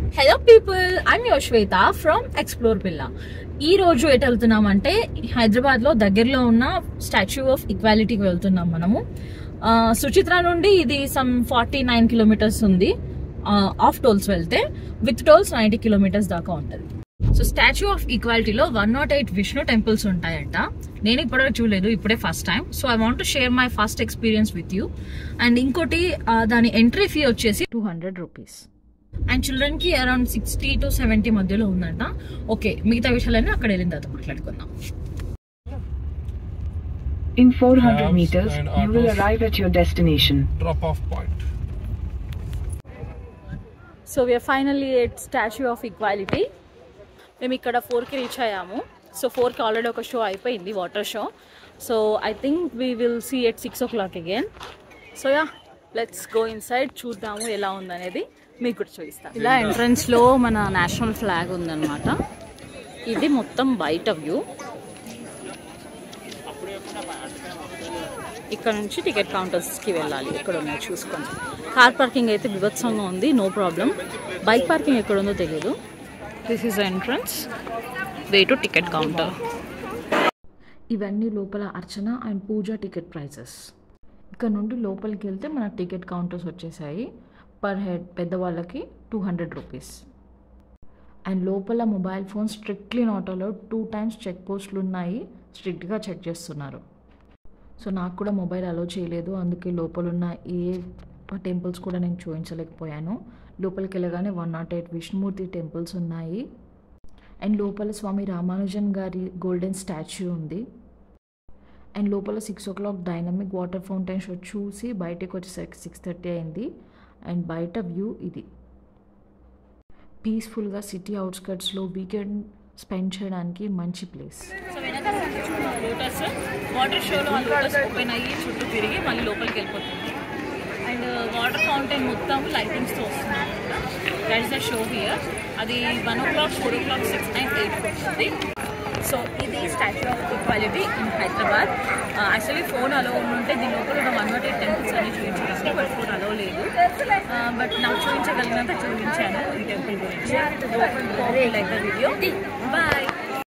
Hello people I'm your Shweta from explore పిల్ల ఈ రోజు ఎటు వెళ్తున్నామంటే హైదరాబాద్ లో దగ్గరలో ఉన్న స్టాచ్యూ ఆఫ్ ఈక్వాలిటీకి వెళ్తున్నాం మనము ఆ, సుచిత్ర నుండి ఇది సమ్ ఫార్టీ నైన్ కిలోమీటర్స్ ఉంది ఆఫ్ టోల్స్ వెళ్తే విత్ టోల్స్ నైన్టీ కిలోమీటర్స్ దాకా ఉంటుంది సో స్టాచ్యూ ఆఫ్ ఈక్వాలిటీలో one not eight Vishnu temples ఉంటాయంట నేను ఇప్పటివరకు చూడలేదు ఇప్పుడే first time so I want share my first experience with you and ఇంకోటి ఆ, దాని ఎంట్రీ ఫీ వచ్చేసి two hundred rupees and children కి అరౌండ్ సిక్స్టీ టు సెవెంటీ మధ్యలో ఉందంట ఓకే మిగతా విషయాలన్నీ అక్కడ వెళ్ళిన తర్వాత మాట్లాడుకుందాం In 400 Cabs meters, and you will autos. arrive at your destination. drop off point. So we're finally at statue of equality మేము ఇక్కడ ఫోర్కి రీచ్ అయ్యాము సో ఫోర్కి ఆల్రెడీ ఒక షో అయిపోయింది water show so I think we will see at six o'clock again so yeah let's go inside చూద్దాము ఎలా ఉందనేది మీకు కూడా చూపిస్తాను ఇలా ఎంట్రన్స్లో మన నేషనల్ ఫ్లాగ్ ఉందన్నమాట ఇది మొత్తం బయట వ్యూ ఇక్కడ నుంచి టికెట్ కౌంటర్స్కి వెళ్ళాలి ఎక్కడ ఉన్నాయో చూసుకోండి కార్ పార్కింగ్ అయితే విభత్సంగా ఉంది నో ప్రాబ్లం బైక్ పార్కింగ్ ఎక్కడ ఉందో తెలియదు this is entrance way to ticket counter ఇవన్నీ లోపల Archana and puja ticket prices ఇక్కడ నుండి లోపలికి వెళ్తే మన టికెట్ కౌంటర్స్ వచ్చేసాయి పర్ హెడ్ పెద్దవాళ్ళకి టూ హండ్రెడ్ రూపీస్ అండ్ లోపల mobile phone strictly not allowed two times check పోస్టులు ఉన్నాయి స్ట్రిక్ట్గా చెక్ చేస్తున్నారు సో నాకు కూడా మొబైల్ అలో చేయలేదు అందుకే లోపల ఉన్న ఏ టెంపుల్స్ కూడా నేను చూపించలేకపోయాను లోపలికి వెళ్ళగానే one not eight Vishnumurthy temples ఉన్నాయి అండ్ లోపల స్వామి రామానుజన్ గారి గోల్డెన్ స్టాచ్యూ ఉంది అండ్ లోపల six o'clock dynamic water fountain show చూసి బయటకు వచ్చేసరికి సిక్స్ థర్టీ అయింది అండ్ బయట వ్యూ ఇది పీస్ఫుల్గా సిటీ అవుట్స్కట్స్లో వీకెండ్ స్పెండ్ చేయడానికి మంచి ప్లేస్ సో వెనకాల లోటస్ వాటర్ షోలో ఆ లోటస్ ఓపెన్ అయ్యి చుట్టూ తిరిగి మళ్ళీ లోపలికి వెళ్ళిపోతుంది అండ్ వాటర్ ఫౌంటైన్ మొత్తం లైటింగ్స్తో వస్తుంది that is the show here అది one o'clock four o'clock six nine eight వస్తుంది సో ఇది statue of equality in Hyderabad actually phone allow ఉంటే దీని లోపల ఉన్న వన్ నాట్ ఎయిట్ టెంపుల్స్ అన్ని చూపించగలను బట్ ఫోన్ అలో లేదు బట్ నాకు చూపించగలిగినంత చూపించాను ఈ టెంపుల్ గురించి లైక్ ద వీడియో బాయ్